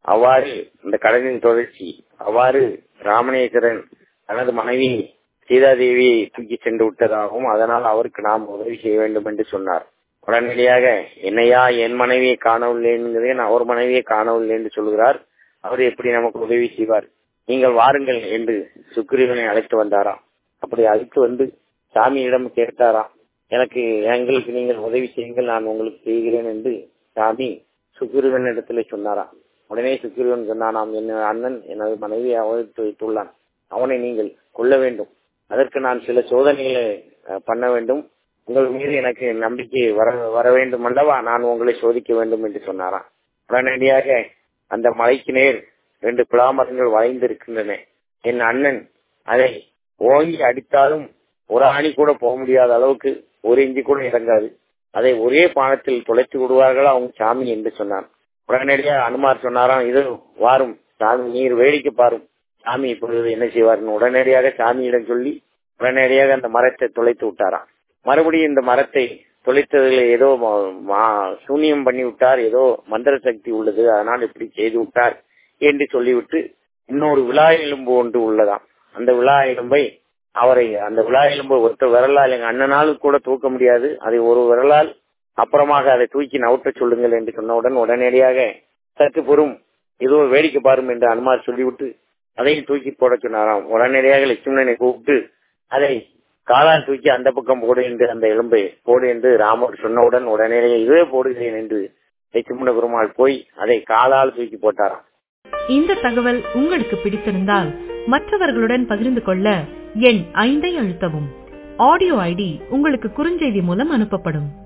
அவ்வாறு இந்த கடலின் தொடர்ச்சி அவ்வாறு ராமணேஸ்வரன் தனது மனைவி சீதாதேவியை தூக்கி சென்று விட்டதாகவும் அதனால் அவருக்கு நாம் உதவி செய்ய வேண்டும் என்று சொன்னார் உடனடியாக என்னையா என் மனைவியை காணவில்லை என்கிறேன் அவர் மனைவியை காணவில்லை என்று சொல்கிறார் அவர் எப்படி நமக்கு உதவி செய்வார் நீங்கள் வாருங்கள் என்று சுக்ரீவனை அழைத்து வந்தாராம் அப்படி அழைத்து வந்து சாமியிடம் கேட்டாராம் எனக்கு எங்களுக்கு நீங்கள் உதவி செய்யுங்கள் நான் உங்களுக்கு செய்கிறேன் என்று சாமி சுக்ரீவன் இடத்துல சொன்னாராம் உடனே சுக்ரீவன் சொன்னானாம் என் அண்ணன் எனது மனைவியை அவழ்த்து வைத்துள்ளான் அவனை நீங்கள் கொல்ல வேண்டும் அதற்கு நான் சில சோதனைகளை பண்ண வேண்டும் உங்கள் மீது எனக்கு நம்பிக்கை வர வர வேண்டும் அல்லவா நான் உங்களை சோதிக்க வேண்டும் என்று சொன்னாராம் உடனடியாக அந்த மலைக்கு நேர் ரெண்டு பிளாமரங்கள் வளைந்திருக்கின்றன என் அண்ணன் அதை ஓங்கி அடித்தாலும் ஒரு ஆணி கூட போக முடியாத அளவுக்கு ஒரு இஞ்சி கூட இறங்காது அதை ஒரே பானத்தில் தொலைத்து விடுவார்களா அவங்க சாமி என்று சொன்னான் உடனடியாக அனுமார் சொன்னாராம் இது வாரும் சாமி நீர் வேடிக்கை பாரும் சாமி இப்பொழுது என்ன செய்வார்னு உடனடியாக சாமியிடம் சொல்லி உடனடியாக அந்த மரத்தை தொலைத்து விட்டாராம் மறுபடியும் இந்த மரத்தை தொலைத்ததில் ஏதோ சூனியம் பண்ணி விட்டார் ஏதோ மந்திர சக்தி உள்ளது அதனால் இப்படி செய்து விட்டார் என்று சொல்லிவிட்டு இன்னொரு விழா எலும்பு ஒன்று உள்ளதாம் அந்த விழா எலும்பை அவரை அந்த விழா எலும்பு ஒருத்த விரலால் எங்க அண்ணனாலும் கூட தூக்க முடியாது அதை ஒரு விரலால் அப்புறமாக அதை தூக்கி நவுட்ட சொல்லுங்கள் என்று சொன்னவுடன் உடனடியாக சற்று பொறும் ஏதோ வேடிக்கை பாரும் என்று அனுமார் சொல்லிவிட்டு அதையும் தூக்கி போட சொன்னாராம் உடனடியாக லட்சுமணனை கூப்பிட்டு அதை காலால் தூக்கி அந்த பக்கம் போடு என்று அந்த எலும்பை போடு என்று ராமர் சொன்னவுடன் உடனடியாக இதுவே போடுகிறேன் என்று லட்சுமண பெருமாள் போய் அதை காலால் தூக்கி போட்டாராம் இந்த தகவல் உங்களுக்கு பிடித்திருந்தால் மற்றவர்களுடன் பகிர்ந்து கொள்ள எண் ஐந்தை அழுத்தவும் ஆடியோ ஐடி உங்களுக்கு குறுஞ்செய்தி மூலம் அனுப்பப்படும்